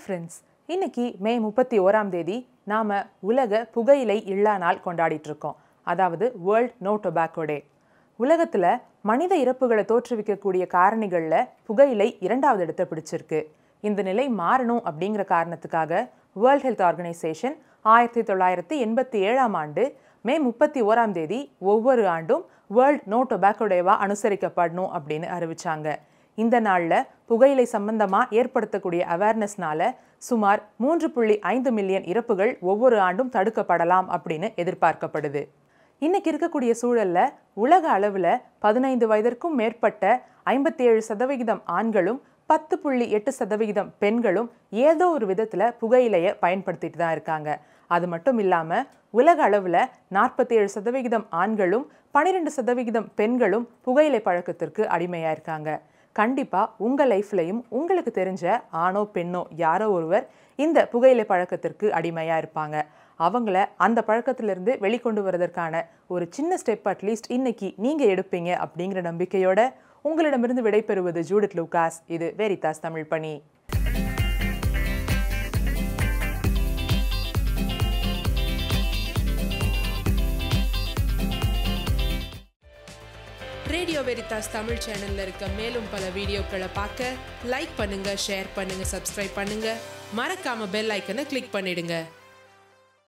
friends இன்னைக்கு மே முப்பத்தி ஓராம் தேதி நாம உலக புகையிலை இல்லா நாள் கொண்டாடிட்டு இருக்கோம் அதாவது வேர்ல்ட் நோ டொபாக்கோ டே உலகத்துல மனித இறப்புகளை தோற்றுவிக்கக்கூடிய காரணிகள்ல புகையிலை இரண்டாவது இடத்தை பிடிச்சிருக்கு இந்த நிலை மாறணும் அப்படிங்கிற காரணத்துக்காக வேர்ல்ட் ஹெல்த் ஆர்கனைசேஷன் ஆயிரத்தி தொள்ளாயிரத்தி எண்பத்தி ஏழாம் ஆண்டு மே முப்பத்தி ஓராம் தேதி ஒவ்வொரு ஆண்டும் வேர்ல்ட் நோ டொபாக்கோ டேவா அனுசரிக்கப்படணும் அப்படின்னு அறிவிச்சாங்க இந்த நாளில் புகையிலை சம்பந்தமாக ஏற்படுத்தக்கூடிய அவேர்னஸ்னால சுமார் மூன்று புள்ளி ஐந்து மில்லியன் இறப்புகள் ஒவ்வொரு ஆண்டும் தடுக்கப்படலாம் அப்படின்னு எதிர்பார்க்கப்படுது இன்னைக்கு இருக்கக்கூடிய சூழல்ல உலக அளவில் பதினைந்து வயதிற்கும் மேற்பட்ட ஐம்பத்தி ஏழு சதவிகிதம் ஆண்களும் பத்து புள்ளி எட்டு சதவிகிதம் பெண்களும் ஏதோ ஒரு விதத்தில் புகையிலையை பயன்படுத்திட்டு தான் இருக்காங்க அது மட்டும் இல்லாமல் உலக அளவில் நாற்பத்தி ஏழு சதவிகிதம் ஆண்களும் பன்னிரெண்டு சதவிகிதம் பெண்களும் புகையிலை பழக்கத்திற்கு அடிமையாக இருக்காங்க கண்டிப்பாக உங்கள் லைஃப்லையும் உங்களுக்கு தெரிஞ்ச ஆணோ பெண்ணோ யாரோ ஒருவர் இந்த புகையிலை பழக்கத்திற்கு அடிமையாக இருப்பாங்க அவங்கள அந்த பழக்கத்திலிருந்து வெளிக்கொண்டு வரதற்கான ஒரு சின்ன ஸ்டெப் அட்லீஸ்ட் இன்னைக்கு நீங்கள் எடுப்பீங்க அப்படிங்கிற நம்பிக்கையோட உங்களிடமிருந்து விடைபெறுவது ஜூடித் லூகாஸ் இது வெரிதாஸ் தமிழ் பணி ரேடியோ வெரிதாஸ் தமிழ் சேனல்ல இருக்க மேலும் பல வீடியோக்களை பார்க்க லைக் பண்ணுங்க ஷேர் பண்ணுங்க சப்ஸ்கிரைப் பண்ணுங்க மறக்காம பெல் ஐக்கனை கிளிக் பண்ணிடுங்க